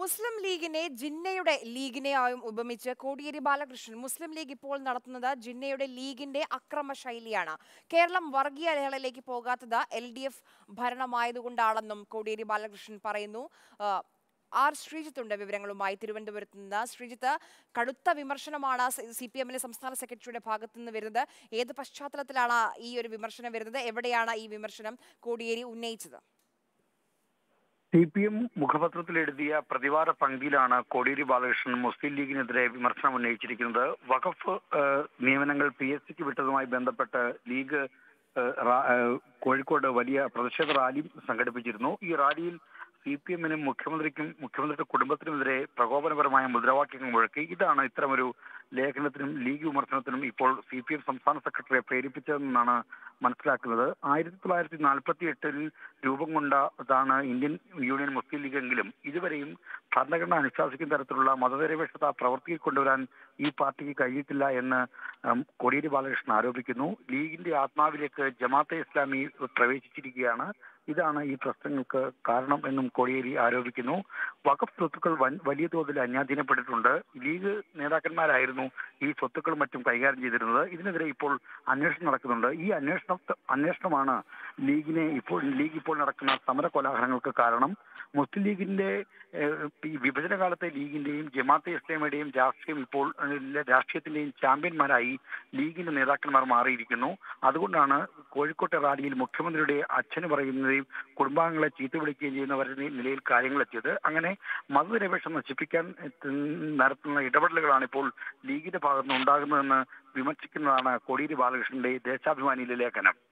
മുസ്ലിം ലീഗിനെ ജിന്നയുടെ ലീഗിനെയായും ഉപമിച്ച് കോടിയേരി ബാലകൃഷ്ണൻ മുസ്ലിം ലീഗ് ഇപ്പോൾ നടത്തുന്നത് ജിന്നയുടെ ലീഗിന്റെ അക്രമ ശൈലിയാണ് കേരളം വർഗീയ ലഹളയിലേക്ക് പോകാത്തത് എൽ ഡി എഫ് ഭരണമായതുകൊണ്ടാണെന്നും കോടിയേരി ബാലകൃഷ്ണൻ പറയുന്നു ആ, ആർ ശ്രീജിത്ത് ഉണ്ട് വിവരങ്ങളുമായി തിരുവനന്തപുരത്ത് നിന്ന് ശ്രീജിത്ത് കടുത്ത വിമർശനമാണ് സി പി എമ്മിലെ സംസ്ഥാന സെക്രട്ടറിയുടെ ഭാഗത്തു നിന്ന് വരുന്നത് ഏത് പശ്ചാത്തലത്തിലാണ് ഈ ഒരു വിമർശനം വരുന്നത് എവിടെയാണ് ഈ വിമർശനം കോടിയേരി ഉന്നയിച്ചത് സി പി എം മുഖപത്രത്തിൽ എഴുതിയ പ്രതിവാര പങ്ക്തിയിലാണ് കോടിയേരി ബാലകൃഷ്ണൻ മുസ്ലിം ലീഗിനെതിരെ വിമർശനം ഉന്നയിച്ചിരിക്കുന്നത് വഖഫ് ഏഹ്, നിയമനങ്ങൾ പി എസ് സിക്ക് വിട്ടതുമായി ബന്ധപ്പെട്ട് ലീഗ് ഏഹ്, റാ- ഏഹ്, കോഴിക്കോട് വലിയ പ്രതിഷേധ റാലി സംഘടിപ്പിച്ചിരുന്നു ഈ റാലിയിൽ സി പി എമ്മിനും മുഖ്യമന്ത്രിക്കും മുഖ്യമന്ത്രിയുടെ കുടുംബത്തിനുമെതിരെ പ്രകോപനപരമായ മുദ്രാവാക്യങ്ങൾ മുഴക്കി ഇതാണ് ഇത്തരമൊരു ലേഖനത്തിനും ലീഗ് വിമർശനത്തിനും ഇപ്പോൾ സി പി എം സംസ്ഥാന സെക്രട്ടറിയെ പ്രേരിപ്പിച്ചതെന്നാണ് മനസ്സിലാക്കുന്നത് ആയിരത്തി തൊള്ളായിരത്തി നാൽപ്പത്തി എട്ടിൽ രൂപം കൊണ്ടതാണ് ഇന്ത്യൻ യൂണിയൻ മുസ്ലിം ലീഗ് എങ്കിലും ഇതുവരെയും ഭരണഘടന അനുശാസിക്കുന്ന തരത്തിലുള്ള മതനിരപേക്ഷത പ്രവർത്തിയിൽ കൊണ്ടുവരാൻ ഈ പാർട്ടിക്ക് കഴിയിട്ടില്ല എന്ന് ഉം, കോടിയേരി ബാലകൃഷ്ണൻ ആരോപിക്കുന്നു ലീഗിന്റെ ആത്മാവിലേക്ക് ജമാഅത്തെ ഇസ്ലാമി പ്രവേശിച്ചിരിക്കുകയാണ് ഇതാണ് ഈ പ്രശ്നങ്ങൾക്ക് കാരണം എന്നും കോടിയേരി ആരോപിക്കുന്നു വഖഫ് സ്വത്തുക്കൾ വൻ വലിയ തോതിൽ അന്യാധീനപ്പെട്ടിട്ടുണ്ട് ലീഗ് നേതാക്കന്മാരായിരുന്നു ഈ സ്വത്തുക്കളും മറ്റും കൈകാര്യം ചെയ്തിരുന്നത് ഇതിനെതിരെ ഇപ്പോൾ അന്വേഷണം നടക്കുന്നുണ്ട് ഈ അന്വേഷണം അന്വേഷണമാണ് ലീഗിനെ ഇപ്പോൾ ലീഗ് ഇപ്പോൾ നടക്കുന്ന സമര കോലാഹലങ്ങൾക്ക് കാരണം മുസ്ലിം ലീഗിന്റെ ഏഹ്, ഈ വിഭജന കാലത്തെ ലീഗിന്റെയും ജമാഅത്തെ ഇസ്ലാമിയുടെയും രാഷ്ട്രീയം ഇപ്പോൾ ഏഹ്, രാഷ്ട്രീയത്തിന്റെയും ചാമ്പ്യന്മാരായി ലീഗിന്റെ നേതാക്കന്മാർ മാറിയിരിക്കുന്നു അതുകൊണ്ടാണ് കോഴിക്കോട്ടെ റാലിയിൽ മുഖ്യമന്ത്രിയുടെ അച്ഛന് പറയുന്നതും കുടുംബാംഗങ്ങളെ ചീത്ത വിളിക്കുകയും ചെയ്യുന്നവരുടെ നിലയിൽ കാര്യങ്ങൾ എത്തിയത് അങ്ങനെ മതനിരപേക്ഷം നശിപ്പിക്കാൻ എത്തുന്ന നടത്തുന്ന ഇടപെടലുകളാണ് ഇപ്പോൾ ലീഗിന്റെ ഭാഗത്തുനിന്ന് ഉണ്ടാകുന്നതെന്ന് വിമർശിക്കുന്നതാണ് കോടിയേരി ബാലകൃഷ്ണന്റെ ദേശാഭിമാനിയിലെ ലേഖനം